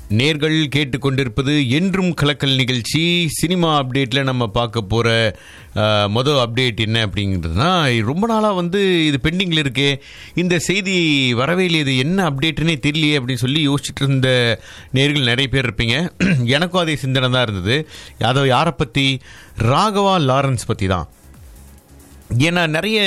நேர்கள் கேட்டுக்கொண்டிருப்பது என்றும் கலக்கல் நிகழ்ச்சி சினிமா அப்டேட்ல நம்ம பார்க்க போற அஹ், மொதல் அப்டேட் என்ன அப்படிங்கிறதுனா ரொம்ப நாளாக வந்து இது பெண்டிங்கில் இருக்கே இந்த செய்தி வரவே இல்லை இது என்ன அப்டேட்டுன்னே தெரியலையே அப்படின்னு சொல்லி யோசிச்சுட்டு இருந்த நேர்கள் நிறைய பேர் இருப்பீங்க எனக்கும் அதே சிந்தனை தான் இருந்தது அதை யாரை பற்றி ராகவா லாரன்ஸ் பற்றி தான் ஏன்னா நிறைய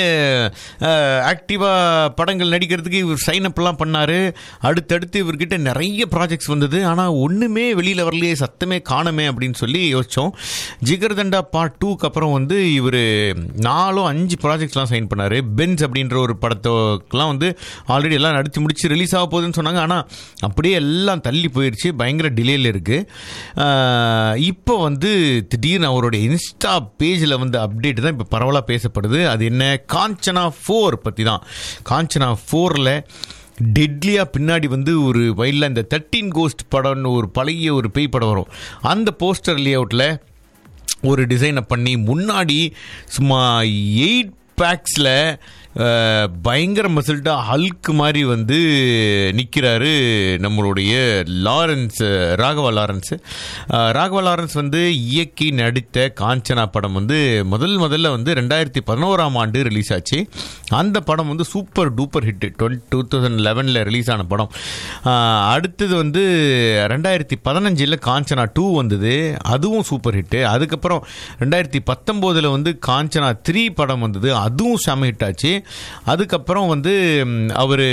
ஆக்டிவாக படங்கள் நடிக்கிறதுக்கு இவர் சைன் அப்லாம் பண்ணார் அடுத்தடுத்து இவர்கிட்ட நிறைய ப்ராஜெக்ட்ஸ் வந்தது ஆனால் ஒன்றுமே வெளியில் வரலையே சத்தமே காணுமே அப்படின்னு சொல்லி யோசித்தோம் ஜிகர்தண்டா பார்ட் டூக்கு அப்புறம் வந்து இவர் நாலும் அஞ்சு ப்ராஜெக்ட்ஸ்லாம் சைன் பண்ணார் பென்ஸ் அப்படின்ற ஒரு படத்துக்கெலாம் வந்து ஆல்ரெடி எல்லாம் நடித்து முடிச்சு ரிலீஸ் ஆக போகுதுன்னு சொன்னாங்க ஆனால் அப்படியே எல்லாம் தள்ளி போயிடுச்சு பயங்கர டிலேயில் இருக்குது இப்போ வந்து திடீர்னு அவருடைய இன்ஸ்டா பேஜில் வந்து அப்டேட் தான் இப்போ பரவலாக பேசப்படுது அது என்ன காஞ்சனா ஃபோர் பற்றி தான் காஞ்சனா ஃபோரில் டெட்லியாக பின்னாடி வந்து ஒரு வயலில் இந்த தேர்ட்டீன் கோஸ்ட் படம்னு ஒரு பழைய ஒரு பேய் படம் வரும் அந்த போஸ்டர் லேஅவுட்டில் ஒரு டிசைனை பண்ணி முன்னாடி சும்மா எயிட் பேக்ஸில் பயங்கர மசில்ட்டா ஹல்க் மாதிரி வந்து நிற்கிறாரு நம்மளுடைய லாரன்ஸ் ராகவா லாரன்ஸ் அஹ், ராகவா லாரன்ஸ் வந்து இயக்கி நடித்த காஞ்சனா படம் வந்து முதல் முதல்ல வந்து ரெண்டாயிரத்தி பதினோராம் ஆண்டு ரிலீஸ் ஆச்சு அந்த படம் வந்து super duper hit twenty two thousand லெவனில் ரிலீஸ் ஆன படம் அஹ், அடுத்தது வந்து ரெண்டாயிரத்தி பதினஞ்சில் காஞ்சனா டூ வந்தது அதுவும் சூப்பர் ஹிட்டு அதுக்கப்புறம் ரெண்டாயிரத்தி பத்தொம்போதில் வந்து காஞ்சனா த்ரீ படம் வந்தது அதுவும் செம ஹிட் ஆச்சு அதுக்கப்புறம் வந்து அவர்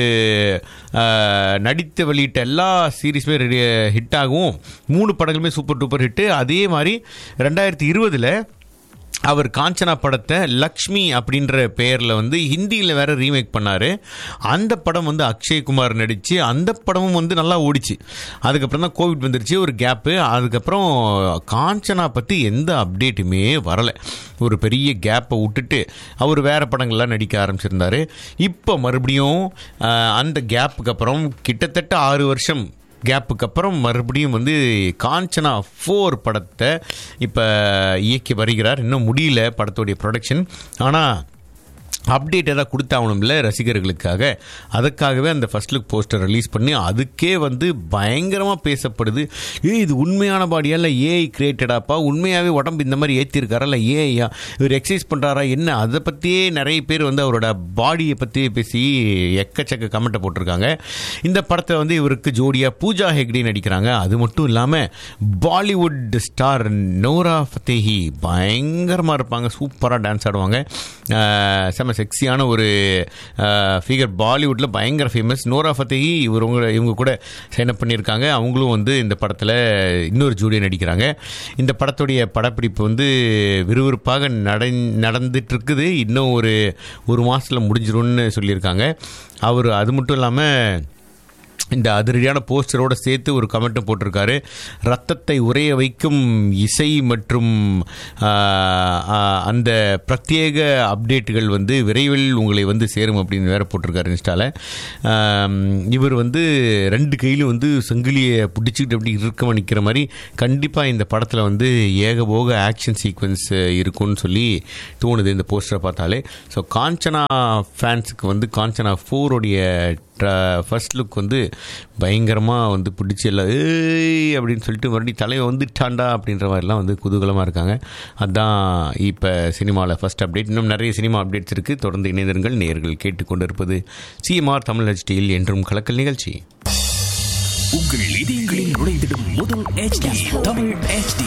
நடித்து வெளியிட்ட எல்லா சீரீஸுமே ஹிட் ஆகும் மூணு படங்களுமே சூப்பர் டூப்பர் ஹிட்டு அதே மாதிரி ரெண்டாயிரத்தி இருபதில் அவர் காஞ்சனா படத்தை லக்ஷ்மி அப்படின்ற பெயரில் வந்து ஹிந்தியில் வேற ரீமேக் பண்ணார் அந்த படம் வந்து அக்ஷய்குமார் நடித்து அந்த படமும் வந்து நல்லா ஓடிச்சு அதுக்கப்புறம் தான் கோவிட் வந்துருச்சு ஒரு கேப்பு அதுக்கப்புறம் காஞ்சனா பற்றி எந்த அப்டேட்டுமே வரலை ஒரு பெரிய கேப்பை விட்டுட்டு அவர் வேற படங்கள்லாம் நடிக்க ஆரம்பிச்சிருந்தாரு இப்போ மறுபடியும் ஆஹ், அந்த கேப்புக்கு அப்புறம் கிட்டத்தட்ட ஆறு வருஷம் கேப்புக்கு அப்புறம் மறுபடியும் வந்து காஞ்சனா ஃபோர் படத்தை இப்போ இயக்கி வருகிறார் இன்னும் முடியல படத்துடைய ப்ரொடக்ஷன் ஆனால் அப்டேட் ஏதாவது கொடுத்தாகணும்ல ரசிகர்களுக்காக அதுக்காகவே அந்த ஃபர்ஸ்ட் லுக் போஸ்டர் ரிலீஸ் பண்ணி அதுக்கே வந்து பயங்கரமாக பேசப்படுது ஏ இது உண்மையான பாடியா இல்லை ஏஐ கிரியேட்டடாப்பா உண்மையாகவே உடம்பு இந்த மாதிரி ஏற்றிருக்காரா இல்லை ஏஐயா இவர் எக்ஸசைஸ் பண்ணுறாரா என்ன அதை பற்றியே நிறைய பேர் வந்து அவரோட பாடியை பற்றி பேசி எக்கச்சக்க கமெண்ட்டை போட்டிருக்காங்க இந்த படத்தில் வந்து இவருக்கு ஜோடியாக பூஜா ஹெக்டே நடிக்கிறாங்க அது மட்டும் இல்லாமல் பாலிவுட் ஸ்டார் நோரா ஃபத்தேஹி பயங்கரமாக இருப்பாங்க சூப்பராக டான்ஸ் ஆடுவாங்க அஹ், செம செக்ஸியான ஒரு ஃபிகர் பாலிவுட்டில் பயங்கர ஃபேமஸ் நோரா ஃபத்தேஹி இவர் உங்க இவங்க கூட சைன் அப் பண்ணியிருக்காங்க அவங்களும் வந்து இந்த படத்தில் இன்னொரு ஜோடியாக நடிக்கிறாங்க இந்த படத்துடைய படப்பிடிப்பு வந்து விறுவிறுப்பாக நட நடந்துட்டு இருக்குது இன்னும் ஒரு ஒரு மாதத்தில் முடிஞ்சிரும்னு சொல்லியிருக்காங்க அவர் அது மட்டும் இல்லாமல் இந்த அதிரடியான போஸ்டரோட சேர்த்து ஒரு கமெண்ட்டும் போட்டிருக்காரு ரத்தத்தை உறைய வைக்கும் இசை மற்றும் ஆஹ், ஆஹ், அந்த பிரத்யேக அப்டேட்டுகள் வந்து விரைவில் உங்களை வந்து சேரும் அப்படின்னு வேற போட்டிருக்காரு இன்ஸ்டாவில் இவர் வந்து ரெண்டு கையிலும் வந்து செங்கிலியை பிடிச்சிக்கிட்டு அப்படி இருக்க நிற்கிற மாதிரி கண்டிப்பாக இந்த படத்தில் வந்து ஏகபோக ஆக்ஷன் சீக்வன்ஸ் இருக்கும்னு சொல்லி தோணுது இந்த போஸ்டரை பார்த்தாலே ஸோ காஞ்சனா ஃபேன்ஸுக்கு வந்து காஞ்சனா ஃபோருடைய ஃபர்ஸ்ட் லுக் வந்து பயங்கரமாக வந்து பிடிச்சி எல்லாம் ஏய் அப்படின்னு சொல்லிட்டு மறுபடியும் தலையை வந்துட்டாண்டா அப்படின்ற மாதிரிலாம் வந்து குதூகலமாக இருக்காங்க அதான் இப்போ சினிமாவில் ஃபர்ஸ்ட் அப்டேட் இன்னும் நிறைய சினிமா அப்டேட்ஸ் இருக்குது தொடர்ந்து இணைந்திருங்கள் நேயர்கள் கேட்டுக்கொண்டிருப்பது சிஎம்ஆர் தமிழ் ஹெச்டியில் என்றும் கலக்கல் நிகழ்ச்சி உங்கள் இதயங்களில் நுழைந்திடும் முதல் HD தமிழ் HD